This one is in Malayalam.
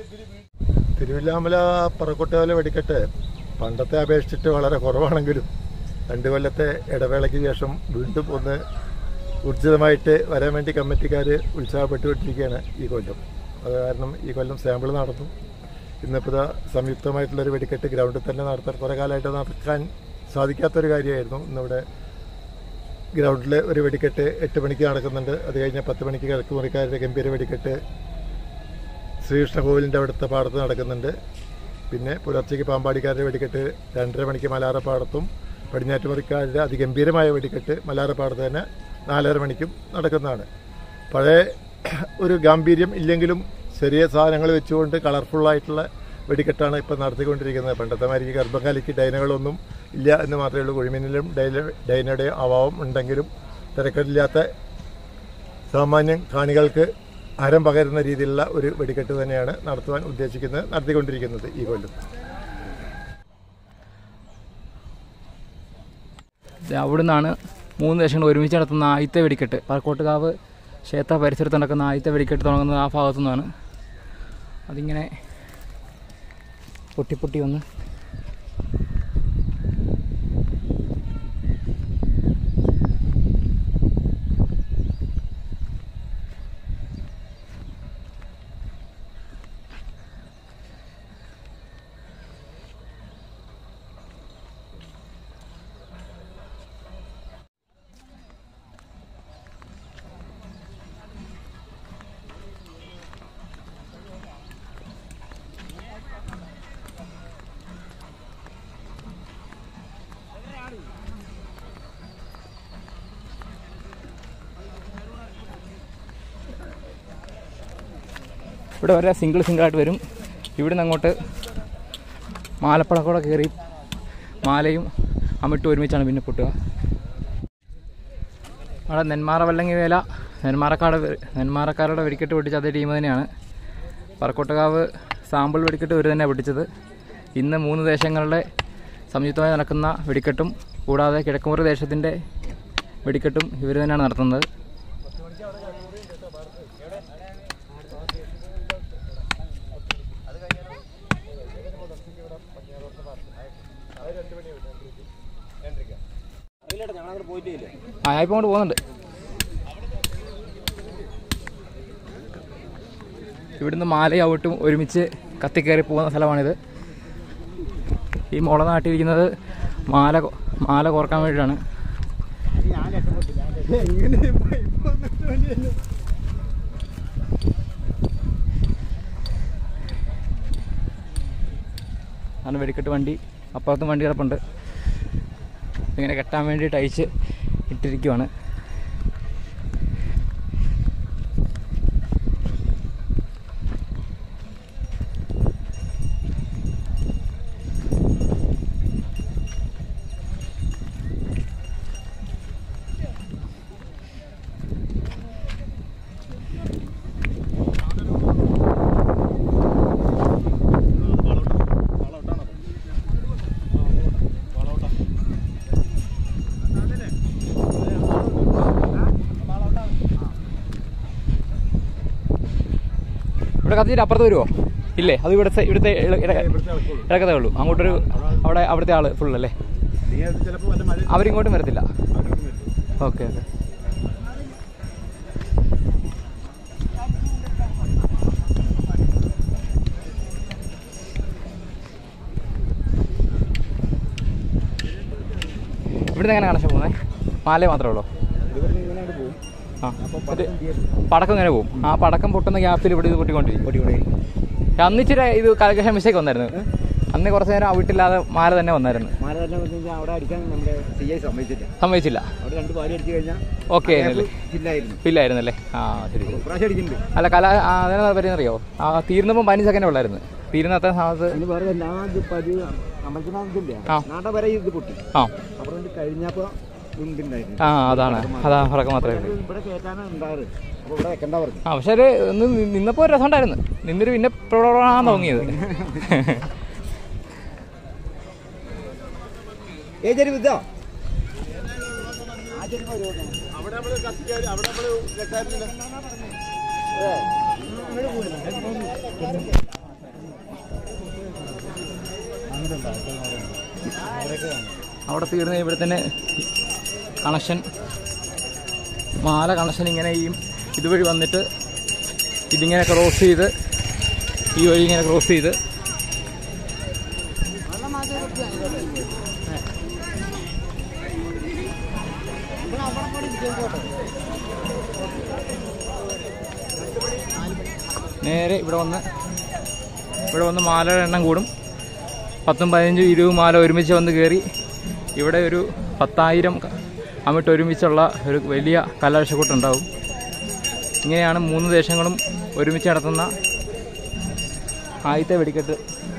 തിരുവില്ലാമല പറക്കോട്ടുകാല വെടിക്കെട്ട് പണ്ടത്തെ അപേക്ഷിച്ചിട്ട് വളരെ കുറവാണെങ്കിലും രണ്ട് കൊല്ലത്തെ ഇടവേളയ്ക്ക് ശേഷം വീണ്ടും ഒന്ന് ഊർജിതമായിട്ട് വരാൻ വേണ്ടി കമ്മിറ്റിക്കാർ ഉത്സാഹപ്പെട്ടുകൊണ്ടിരിക്കുകയാണ് ഈ കൊല്ലം അത് കാരണം ഈ കൊല്ലം സാമ്പിൾ നടന്നു ഇന്നിപ്പോൾ ഇതാ സംയുക്തമായിട്ടുള്ളൊരു വെടിക്കെട്ട് ഗ്രൗണ്ടിൽ തന്നെ നടത്താൻ കുറേ കാലമായിട്ട് നടക്കാൻ സാധിക്കാത്തൊരു കാര്യമായിരുന്നു ഇന്നിവിടെ ഗ്രൗണ്ടിൽ ഒരു വെടിക്കെട്ട് എട്ട് മണിക്ക് നടക്കുന്നുണ്ട് അത് കഴിഞ്ഞ് പത്ത് മണിക്ക് കിഴക്ക് മുറിക്കാരുടെ ഗംഭീര വെടിക്കെട്ട് ശ്രീകൃഷ്ണ കോവിലിൻ്റെ അവിടുത്തെ പാടത്ത് നടക്കുന്നുണ്ട് പിന്നെ പുലർച്ചയ്ക്ക് പാമ്പാടിക്കാരുടെ വെടിക്കെട്ട് രണ്ടര മണിക്ക് മലാറപ്പാടത്തും പടിഞ്ഞാറ്റുമുറിക്കാരുടെ അതിഗംഭീരമായ വെടിക്കെട്ട് മലാറപ്പാടത്ത് തന്നെ നാലര മണിക്കും നടക്കുന്നതാണ് പഴയ ഒരു ഗാംഭീര്യം ഇല്ലെങ്കിലും ചെറിയ സാധനങ്ങൾ വെച്ചുകൊണ്ട് കളർഫുള്ളായിട്ടുള്ള വെടിക്കെട്ടാണ് ഇപ്പം നടത്തിക്കൊണ്ടിരിക്കുന്നത് പണ്ടത്തെ മാതിരി ഗർഭകാലിക്ക് ഡൈനകളൊന്നും ഇല്ല എന്ന് മാത്രമേ ഉള്ളൂ കുഴിമീനിലും ഡൈന ഡൈനയുടെ അഭാവം ഉണ്ടെങ്കിലും തിരക്കില്ലാത്ത സാമാന്യം കാണികൾക്ക് ഹരം പകരുന്ന രീതിയിലുള്ള ഒരു വെടിക്കെട്ട് തന്നെയാണ് നടത്തുവാൻ ഉദ്ദേശിക്കുന്നത് നടത്തിക്കൊണ്ടിരിക്കുന്നത് ഈ കൊല്ലം ദേ അവിടെ നിന്നാണ് മൂന്ന് ദേശങ്ങൾ ഒരുമിച്ച് നടത്തുന്ന ആദ്യത്തെ വെടിക്കെട്ട് പാർക്കോട്ടുകാവ് ക്ഷേത്ര പരിസരത്ത് നടക്കുന്ന ആദ്യത്തെ വെടിക്കെട്ട് തുടങ്ങുന്നത് ആ ഭാഗത്തു നിന്നാണ് അതിങ്ങനെ പൊട്ടി പൊട്ടി വന്ന് ഇവിടെ വരെ സിംഗിൾ സിംഗിളായിട്ട് വരും ഇവിടെ നിന്ന് അങ്ങോട്ട് മാലപ്പടക്കൂടെ കയറി മാലയും അമിട്ട് ഒരുമിച്ചാണ് പിന്നെ പൊട്ടുക അവിടെ നെന്മാറ വല്ലങ്ങി വേല നെന്മാറക്കാട് വെ- നെന്മാറക്കാരുടെ വെടിക്കെട്ട് പൊട്ടിച്ച അതേ ടീം തന്നെയാണ് പറക്കോട്ടുകാവ് സാമ്പിൾ വെടിക്കെട്ട് ഇവർ തന്നെ പൊട്ടിച്ചത് ഇന്ന് മൂന്ന് ദേശങ്ങളുടെ സംയുക്തമായി നടക്കുന്ന വെടിക്കെട്ടും കൂടാതെ കിഴക്കുമുറി ദേശത്തിൻ്റെ വെടിക്കെട്ടും ഇവർ തന്നെയാണ് നടത്തുന്നത് ആ ഞാൻ ഇപ്പോൾ അങ്ങോട്ട് പോകുന്നുണ്ട് ഇവിടുന്ന് മാലയും ഔട്ടും ഒരുമിച്ച് കത്തിക്കയറി പോകുന്ന സ്ഥലമാണിത് ഈ മുള നാട്ടിയിരിക്കുന്നത് മാല കൊ- മാല കോർക്കാൻ വേണ്ടിയിട്ടാണ് അതാണ് വെടിക്കെട്ട് വണ്ടി അപ്പുറത്തും വണ്ടി കിടപ്പുണ്ട് ഇങ്ങനെ കെട്ടാൻ വേണ്ടിയിട്ട് അയച്ച് ഇട്ടിരിക്കുവാണ് ഇവിടെ കത്തിയിട്ട് അപ്പുറത്ത് വരുമോ ഇല്ലേ അത് ഇവിടുത്തെ ഇവിടുത്തെ ഇള- ഇട- ഇടക്കത്തേ ഉള്ളൂ അങ്ങോട്ടൊരു അവിടെ അവിടുത്തെ ആള് ഫുൾ അല്ലേ അവരിങ്ങോട്ടും വരത്തില്ല ഓക്കെ ഓക്കെ ഇവിടുന്ന് എങ്ങനെ കണക്ഷൻ പോകുന്നത് മാലേ മാത്രമേ ഉള്ളൂ ആ ഇത് പടക്കം ഇങ്ങനെ പോകും ആ പടക്കം പൊട്ടുന്ന ഗ്യാപ്പിൽ ഇവിടെ ഇത് പൊട്ടിക്കൊണ്ടിരിക്കും അന്ന് ഇച്ചിരി ഇത് കാൽക്കുലേഷൻ മിസ്റ്റേക്ക് വന്നായിരുന്നു അന്ന് കുറച്ച് നേരം ഔട്ടില്ലാതെ മാല തന്നെ വന്നായിരുന്നു മാല തന്നെ വന്നു കഴിഞ്ഞാൽ അവിടെ അടിക്കാൻ നമ്മുടെ സി ഐ സമ്മതിച്ചില്ല സമ്മതിച്ചില്ല അവിടെ രണ്ട് പാല് അടിച്ചു കഴിഞ്ഞാൽ ഓക്കെ ആയിരുന്നല്ലേ ഇല്ലായിരുന്നു ഇല്ലായിരുന്നല്ലേ ആ ശരി ശരി പ്രാവശ്യം അടിക്കുന്നുണ്ട് അല്ല കല ആ, അതിനെ പറ്റിയെന്നറിയോ ആ തീർന്നപ്പോൾ പതിനഞ്ച് സെക്കൻഡ് ഉള്ളായിരുന്നു തീരുന്ന അത്ര സമയത്ത് അതിന് വേറെ ഞാൻ പതി അമ്പലത്തിനാതില്ല ആ. നാട്ട വരെ ഇത് പൊട്ടി ആ അവിടെ കൊണ്ട് കഴിഞ്ഞപ്പോ ഉണ്ടുണ്ടായിരുന്നു ആ അതാണ് അതാ ഫറക്കം മാത്രമേ ഉള്ളൂ ഇവിടെ കയറ്റാനാണ് ഉണ്ടാറ് അപ്പൊ ഇവിടെ വെക്കണ്ട പറഞ്ഞു ആ പക്ഷേ ഒരു ഇന്ന് നിന്നപ്പോൾ ഒരു രസമുണ്ടായിരുന്നു നിന്നൊരു പിന്നെ പ്രൊഡാണ് തോന്നിയത് ഏ ചെരി വിദ്യ അവിടെ നമ്മള് കത്തിക്കാര് അവിടെ നമ്മള് കെട്ടാറില്ല അവിടെ തീർന്ന ഇവിടെ തന്നെ കണക്ഷൻ മാല കണക്ഷൻ ഇങ്ങനെ ഈ ഇതുവഴി വന്നിട്ട് ഇതിങ്ങനെ ക്രോസ് ചെയ്ത് ഈ വഴി ഇങ്ങനെ ക്രോസ് ചെയ്ത് നേരെ ഇവിടെ വന്ന് ഇവിടെ വന്ന് മാലയുടെ എണ്ണം കൂടും പത്തും പതിനഞ്ചും ഇരുപതും മാല ഒരുമിച്ച് വന്ന് കയറി ഇവിടെ ഒരു പത്തായിരം ക- അമിട്ട് ഒരുമിച്ചുള്ള ഒരു വലിയ കലാശക്കൂട്ടുണ്ടാവും ഇങ്ങനെയാണ് മൂന്ന് ദേശങ്ങളും ഒരുമിച്ച് നടത്തുന്ന ആദ്യത്തെ വെടിക്കെട്ട്